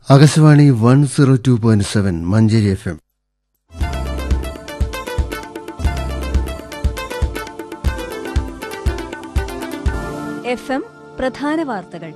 Akashvani one zero two point seven Manjeri FM FM എഫ് എം പ്രധാന വാർത്തകൾ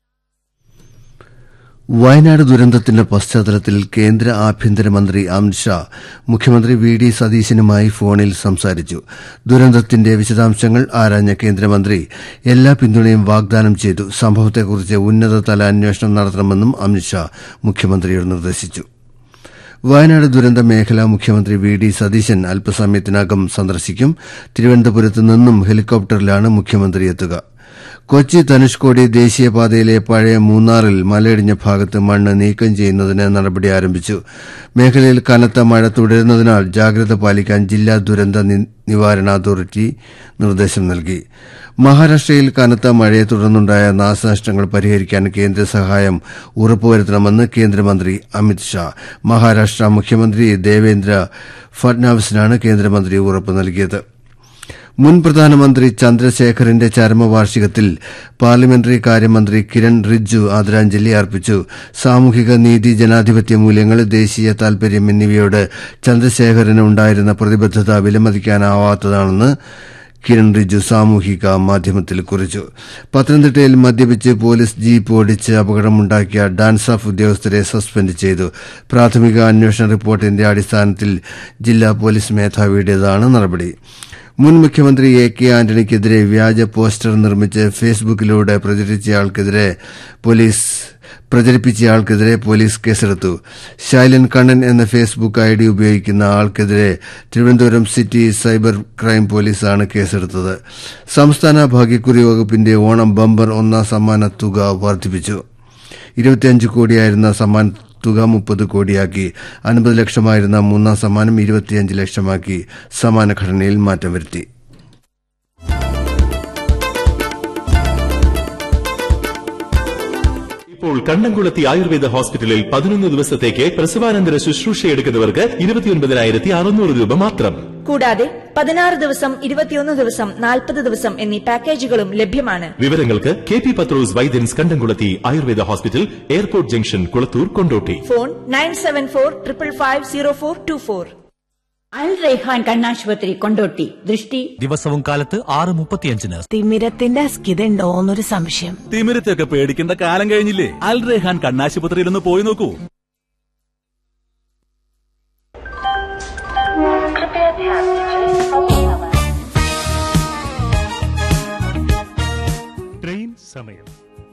വയനാട് ദുരന്തത്തിന്റെ പശ്ചാത്തലത്തിൽ കേന്ദ്ര ആഭ്യന്തരമന്ത്രി അമിത്ഷാ മുഖ്യമന്ത്രി വി ഡി സതീശനുമായി ഫോണിൽ സംസാരിച്ചു ദുരന്തത്തിന്റെ വിശദാംശങ്ങൾ ആരാഞ്ഞ കേന്ദ്രമന്ത്രി എല്ലാ പിന്തുണയും വാഗ്ദാനം ചെയ്തു സംഭവത്തെക്കുറിച്ച് ഉന്നതതല അന്വേഷണം നടത്തണമെന്നും അമിത്ഷാ മുഖ്യമന്ത്രിയോട് നിർദ്ദേശിച്ചു വയനാട് ദുരന്ത മേഖല മുഖ്യമന്ത്രി വി ഡി സതീശൻ അല്പസമയത്തിനകം സന്ദർശിക്കും തിരുവനന്തപുരത്ത് നിന്നും ഹെലികോപ്റ്ററിലാണ് മുഖ്യമന്ത്രി എത്തുക കൊച്ചി ധനുഷ്കോടി ദേശീയപാതയിലെ പഴയ മൂന്നാറിൽ മലയിടിഞ്ഞ ഭാഗത്ത് മണ്ണ് നീക്കം ചെയ്യുന്നതിന് നടപടി ആരംഭിച്ചു മേഖലയിൽ കനത്ത മഴ തുടരുന്നതിനാൽ ജാഗ്രത പാലിക്കാൻ ജില്ലാ ദുരന്ത നി- നിവാരണ അതോറിറ്റി നിർദ്ദേശം നൽകി മഹാരാഷ്ട്രയിൽ കനത്ത മഴയെ തുടർന്നുണ്ടായ നാശനഷ്ടങ്ങൾ പരിഹരിക്കാൻ കേന്ദ്ര സഹായം ഉറപ്പുവരുത്തണമെന്ന് കേന്ദ്രമന്ത്രി അമിത് ഷാ മഹാരാഷ്ട്ര മുഖ്യമന്ത്രി ദേവേന്ദ്ര ഫഡ്നാവിസിനാണ് കേന്ദ്രമന്ത്രി ഉറപ്പ് നൽകിയത് മുൻ പ്രധാനമന്ത്രി ചന്ദ്രശേഖറിന്റെ ചരമവാർഷികത്തിൽ പാർലമെന്ററി കാര്യമന്ത്രി കിരൺ റിജ്ജു ആദരാഞ്ജലി അർപ്പിച്ചു സാമൂഹിക നീതി ജനാധിപത്യ മൂല്യങ്ങൾ ദേശീയ താൽപര്യം എന്നിവയോട് ചന്ദ്രശേഖറിന് ഉണ്ടായിരുന്ന പ്രതിബദ്ധത വിലമതിക്കാനാവാത്തതാണെന്ന് കിരൺ റിജ്ജു സാമൂഹിക മാധ്യമത്തിൽ കുറിച്ചു പത്തനംതിട്ടയിൽ മദ്യപിച്ച് പോലീസ് ജീപ്പ് ഓടിച്ച് അപകടമുണ്ടാക്കിയ ഡാൻസ് ഓഫ് ഉദ്യോഗസ്ഥരെ സസ്പെൻഡ് ചെയ്തു പ്രാഥമിക അന്വേഷണ റിപ്പോർട്ടിന്റെ അടിസ്ഥാനത്തിൽ ജില്ലാ പോലീസ് മേധാവിയുടേതാണ് നടപടി മുൻ മുഖ്യമന്ത്രി എ കെ ആന്റണിക്കെതിരെ വ്യാജ പോസ്റ്റർ നിർമ്മിച്ച് ഫേസ്ബുക്കിലൂടെ പ്രചരിച്ചയാൾക്കെതിരെ പോലീസ് പ്രചരിപ്പിച്ചയാൾക്കെതിരെ പോലീസ് കേസെടുത്തു ശൈലൻ കണ്ണൻ എന്ന ഫേസ്ബുക്ക് ഐ ഡി ഉപയോഗിക്കുന്ന ആൾക്കെതിരെ തിരുവനന്തപുരം സിറ്റി സൈബർ ക്രൈം പോലീസാണ് കേസെടുത്തത് സംസ്ഥാന ഭാഗ്യക്കുറി വകുപ്പിന്റെ ഓണം ബമ്പർ ഒന്നാം സമ്മാന തുക വർദ്ധിപ്പിച്ചു ഇരുപത്തിയഞ്ച് കോടിയായിരുന്ന സമ്മാന തുക മുപ്പത് കോടിയാക്കി അൻപത് ലക്ഷമായിരുന്ന മൂന്നാം സമ്മാനം ഇരുപത്തിയഞ്ച് ലക്ഷമാക്കി സമാന ഘടനയിൽ മാറ്റം വരുത്തി ഇപ്പോൾ കണ്ടംകുളത്തി ആയുർവേദ ഹോസ്പിറ്റലിൽ പതിനൊന്ന് ദിവസത്തേക്ക് പ്രസവാനന്തര ശുശ്രൂഷ എടുക്കുന്നവർക്ക് ഇരുപത്തിയൊൻപതിനായിരത്തി അറുന്നൂറ് രൂപ മാത്രം കൂടാതെ പതിനാറ് ദിവസം ഇരുപത്തിയൊന്ന് ദിവസം നാൽപ്പത് ദിവസം എന്നീ പാക്കേജുകളും ലഭ്യമാണ് വിവരങ്ങൾക്ക് K P Pathrose Vaidyan's Kandamkulathy Ayurveda hospital airport junction Kulathur Kondotty phone nine seven four triple five zero four two four Al Raihan കണ്ണാശുപത്രി കൊണ്ടോട്ടി ദൃഷ്ടി ദിവസവും കാലത്ത് ആറ് മുപ്പത്തിയഞ്ചിന് തിമിരത്തിന്റെ അസ്കിതയുണ്ടോ എന്നൊരു സംശയം തിമിരത്തെയൊക്കെ പേടിക്കേണ്ട കാലം കഴിഞ്ഞില്ലേ അൽ റെഹാൻ കണ്ണാശുപത്രിയിൽ ഒന്ന് പോയി നോക്കൂ ട്രെയിൻ സമയം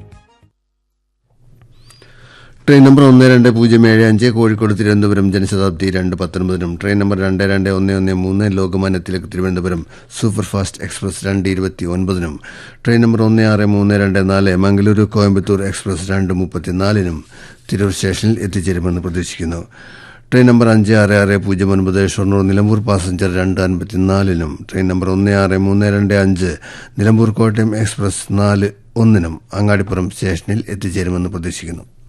ട്രെയിൻ നമ്പർ ഒന്ന് രണ്ട് പൂജ്യം ഏഴ് അഞ്ച് കോഴിക്കോട് തിരുവനന്തപുരം ജനശതാബ്ദി രണ്ട് പത്തൊൻപതിനും ട്രെയിൻ നമ്പർ രണ്ട് രണ്ട് ഒന്ന് ഒന്ന് മൂന്ന് ലോകമാന്യത്തിലേക്ക് തിരുവനന്തപുരം സൂപ്പർഫാസ്റ്റ് എക്സ്പ്രസ് രണ്ട് ഇരുപത്തി ഒൻപതിനും ട്രെയിൻ നമ്പർ ഒന്ന് ആറ് മൂന്ന് രണ്ട് നാല് മംഗലൂരു കോയമ്പത്തൂർ എക്സ്പ്രസ് രണ്ട് മുപ്പത്തിനാലിനും തിരൂർ സ്റ്റേഷനിൽ എത്തിച്ചേരുമെന്ന് പ്രതീക്ഷിക്കുന്നു ട്രെയിൻ നമ്പർ അഞ്ച് ആറ് ആറ് പൂജ്യം ഒൻപത് ഷൊർണൂർ നിലമ്പൂർ പാസഞ്ചർ രണ്ട് അൻപത്തിനാലിനും ട്രെയിൻ നമ്പർ ഒന്ന് ആറ് മൂന്ന് രണ്ട് അഞ്ച് നിലമ്പൂർ കോട്ടയം എക്സ്പ്രസ് നാല് ഒന്നിനും അങ്ങാടിപ്പുറം സ്റ്റേഷനിൽ എത്തിച്ചേരുമെന്ന് പ്രതീക്ഷിക്കുന്നു